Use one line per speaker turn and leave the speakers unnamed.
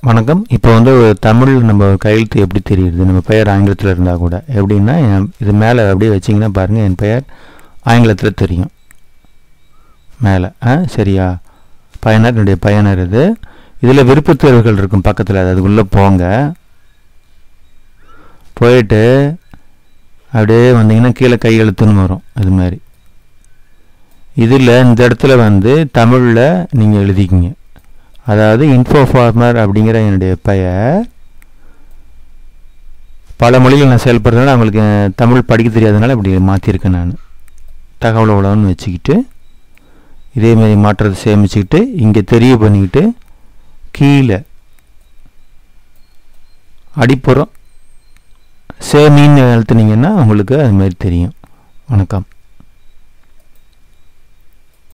வணக்கம் இப்போ வந்து ஒரு தமிழ் நம்ம கையெழுத்து எப்படி தெரியுது நம்ம பெயர் ஆங்கிலத்தில் இருந்தால் கூட எப்படின்னா என் இது மேலே அப்படியே வச்சிங்கன்னா பாருங்கள் என் பெயர் ஆங்கிலத்தில் தெரியும் மேலே ஆ சரியா பயனர் என்னுடைய பயனர் இது இதில் விருப்பத் தேர்வுகள் இருக்கும் பக்கத்தில் அது அதுக்குள்ளே போங்க போயிட்டு அப்படியே வந்தீங்கன்னா கீழே கையெழுத்துன்னு வரும் இது மாதிரி இதில் இந்த இடத்துல வந்து தமிழில் நீங்கள் எழுதிக்கிங்க அதாவது இன்ஃபோ ஃபார்மர் அப்படிங்கிற என்னுடைய பெயர் பல மொழிகள் நான் செயல்படுறதுனால அவங்களுக்கு தமிழ் படிக்க தெரியாதனால இப்படி மாற்றிருக்கேன் நான் தகவல் உலகம்னு வச்சுக்கிட்டு இதேமாரி மாற்றத்தை சேமிச்சுக்கிட்டு இங்கே தெரிய பண்ணிக்கிட்டு கீழே அடிப்புறம் சேமின்னு அழுத்துனீங்கன்னா உங்களுக்கு அது மாதிரி தெரியும் வணக்கம்